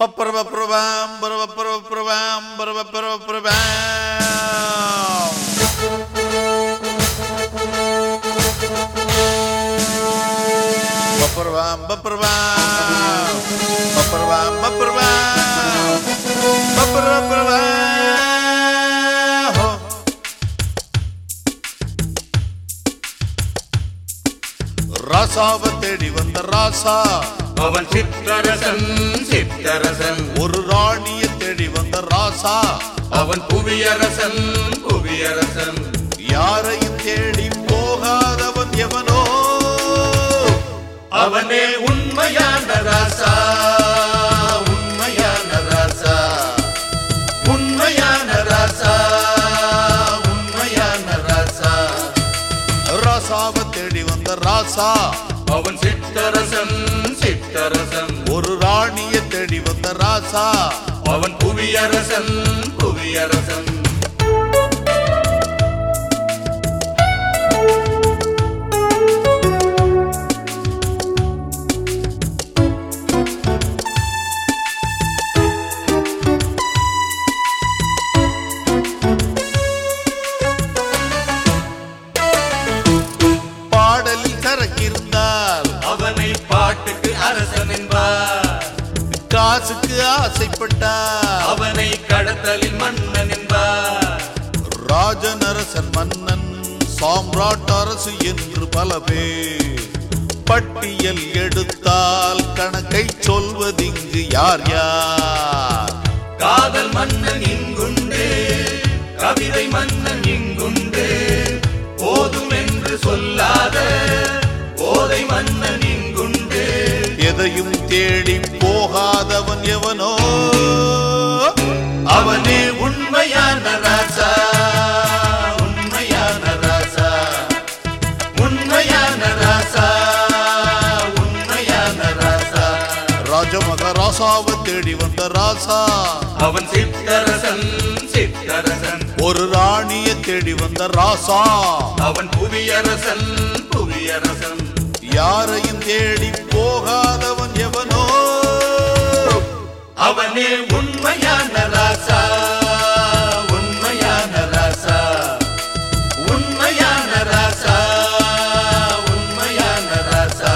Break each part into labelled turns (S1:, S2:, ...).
S1: பப்பரபப்பரபாம், பரபப்பரபப்பரபாம், பரபப்பரபப்பரபாம். பப்பரபாம், பப்பரபாம். பப்பரபாம், பப்பரபாம். பப்பரபப்பரபாம். ஹோ. ராசாவை தேடி வந்த ராசா
S2: அவன் சிற்றரசன் சிற்றரசன்
S1: ஒரு ராணியை தேடி வந்த ராசா
S2: அவன் புவியரசன் புவியரசன்
S1: யாரையும் தேடி போகாதவன் எவனோ
S2: அவனே உண்மையான ராசா உண்மையான ராசா உண்மையான ராசா உண்மையான ராசா
S1: ராசாவை தேடி வந்த ராசா
S2: அவன் சிற்றரசன் சிற்றரசன்
S1: ஒரு ராணியை தேடி வந்த ராசா
S2: அவன் புவியரசன் புவியரசன்
S1: பாடலில் சரக்கிருந்தால்
S2: அவனை பாட்டுக்கு அரசன் என்பார்
S1: காசுக்கு ஆசைப்பட்டார்
S2: அவனை கடத்தலில் மன்னன் என்பார்
S1: ராஜனரசன் மன்னன் சாம்ராட் அரசு என்று பல பேர் பட்டியல் எடுத்தால் கணக்கை சொல்வதிங்கு யார் யார்
S2: காதல் மன்னன் இங்குண்டு கவிதை மன்னன் இங்குண்டு போதும் என்று சொல்லாத போதை மன்னன் இங்குண்டு
S1: எதையும் தேடி போகாதவன் எவனோ
S2: அவனே உண்மையான ராசா உண்மையான ராசா உண்மையான ராசா உண்மையான ராசா
S1: ராஜமகராசாவை தேடி வந்த ராசா
S2: அவன் சிற்றரசன் சிற்றரசன்
S1: ஒரு ராணியை தேடி வந்த ராசா
S2: அவன் புவியரசன் புவியரசன்
S1: யாரையும் தேடி போகாதவன் எவனோ
S2: அவனே உண்மையான ராசா உண்மையான ராசா உண்மையான ராசா உண்மையான ராசா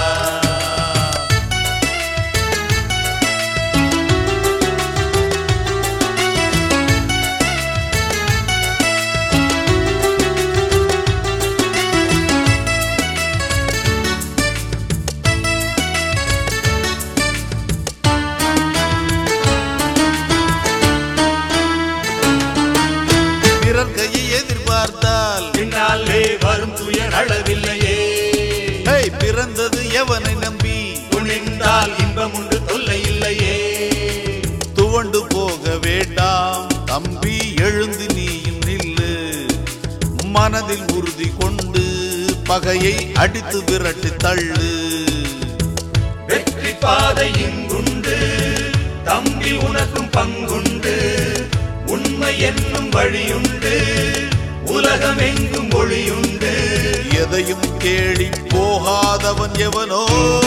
S1: பிறர் கையை எதிர்பார்த்தால்
S2: பின்னாலே வரும் துயர் அளவில்லையே
S1: ஹேய், பிறந்தது எவனை நம்பி
S2: துணிந்தால் இன்பம் உண்டு தொல்லை இல்லையே
S1: துவண்டு போக வேண்டாம் தம்பி எழுந்து நீயும் நில்லு மனதில் உறுதி கொண்டு பகையை அடித்து விரட்டி தள்ளு
S2: வெற்றி பாதை இங்குண்டு தம்பி உனக்கும் பங்குண்டு உண்மை என்னும் வழியுண்டு உலகம் எங்கும் ஒளியுண்டு
S1: எதையும் தேடி போகாதவன் எவனோ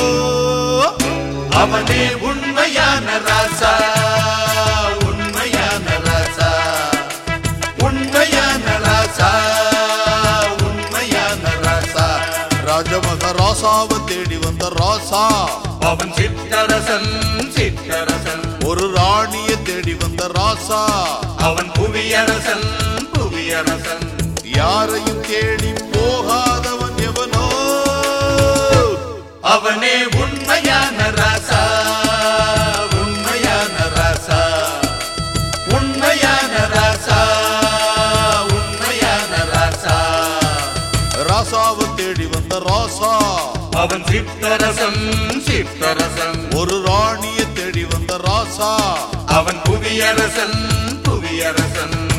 S2: அவனே உண்மையான ராசா உண்மையான ராசா உண்மையான ராசா உண்மையான ராசா
S1: ராஜமகராசாவை தேடி வந்த ராசா
S2: அவன் சிற்றரசன் சிற்றரசன்
S1: ஒரு ராணியை தேடி வந்த ராசா
S2: அவன் புவியரசன் புவியரசன்
S1: யாரையும் தேடி போகாதவன் எவனோ
S2: அவனே உண்மையான ராசா உண்மையான ராசா உண்மையான ராசா உண்மையான ராசா
S1: ராசாவை தேடி வந்த ராசா
S2: அவன் சிற்றரசன் சிற்றரசன்
S1: ஒரு ராணியை தேடி வந்த ராசா
S2: அவன் புவியரசன் புவியரசன்